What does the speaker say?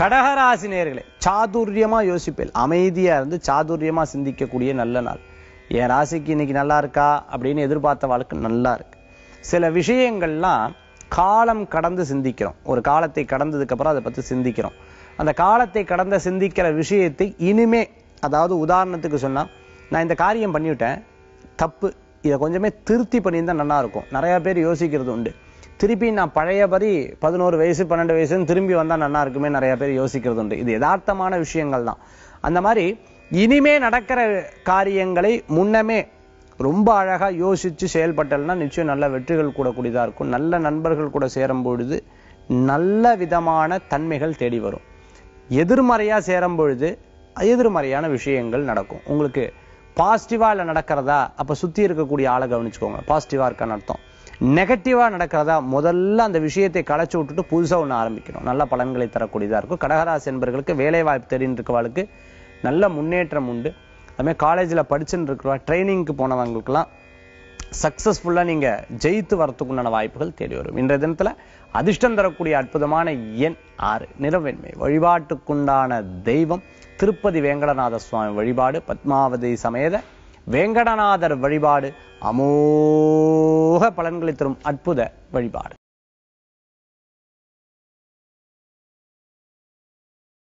கடகராசி நேர்களே சாதுரியமா யோசிப்பேன் அமைதியா இருந்து சாதுரியமா சிந்திக்கக்கூடிய நல்ல நாள் என் ராசிக்கு இன்னைக்கு நல்லா இருக்கா அப்படின்னு எதிர்பார்த்த வாழ்க்கை நல்லா இருக்கு சில விஷயங்கள்லாம் காலம் கடந்து சிந்திக்கிறோம் ஒரு காலத்தை கடந்ததுக்கு அப்புறம் அதை பத்தி சிந்திக்கிறோம் அந்த காலத்தை கடந்த சிந்திக்கிற விஷயத்தை இனிமே அதாவது உதாரணத்துக்கு சொன்னா நான் இந்த காரியம் பண்ணிவிட்டேன் தப்பு இதை கொஞ்சமே திருத்தி பண்ணியிருந்தா நல்லா இருக்கும் நிறைய பேர் யோசிக்கிறது உண்டு திருப்பி நான் பழையபடி பதினோரு வயசு பன்னெண்டு வயசுன்னு திரும்பி வந்தா நல்லா இருக்குமே நிறைய பேர் யோசிக்கிறது உண்டு இது யதார்த்தமான விஷயங்கள் தான் அந்த மாதிரி இனிமே நடக்கிற காரியங்களை முன்னமே ரொம்ப அழகா யோசிச்சு செயல்பட்டல்னா நிச்சயம் நல்ல வெற்றிகள் கூடக்கூடியதா இருக்கும் நல்ல நண்பர்கள் கூட சேரும் பொழுது நல்ல விதமான தன்மைகள் தேடி வரும் எதிர்மறையா சேரும் பொழுது எதிர்மறையான விஷயங்கள் நடக்கும் உங்களுக்கு பாசிட்டிவா இல்ல நடக்கிறதா அப்ப சுத்தி இருக்கக்கூடிய ஆளை கவனிச்சுக்கோங்க பாசிட்டிவா இருக்கான்னு அர்த்தம் நெகட்டிவா நடக்கிறதா முதல்ல அந்த விஷயத்தை களைச்சு விட்டுட்டு புதுசா ஒண்ணு ஆரம்பிக்கணும் நல்ல பலன்களை தரக்கூடியதா இருக்கும் கடகராசி என்பவர்களுக்கு வேலை வாய்ப்பு தேடின்னு இருக்கவாளுக்கு நல்ல முன்னேற்றம் உண்டு அதுமாதிரி காலேஜில் படிச்சுட்டு இருக்கிறவா ட்ரைனிங்க்கு போனவங்களுக்குலாம் சக்சஸ்ஃபுல்லாக நீங்க ஜெயித்து வரத்துக்குண்டான வாய்ப்புகள் தேடி வரும் இன்றைய தினத்துல அதிர்ஷ்டம் தரக்கூடிய அற்புதமான எண் ஆறு நிறவெண்மை வழிபாட்டுக்குண்டான தெய்வம் திருப்பதி வேங்கடநாத சுவாமி வழிபாடு பத்மாவதி சமேத வேங்கடநாதர் வழிபாடு அமோக பலன்களை தரும் அற்புத வழிபாடு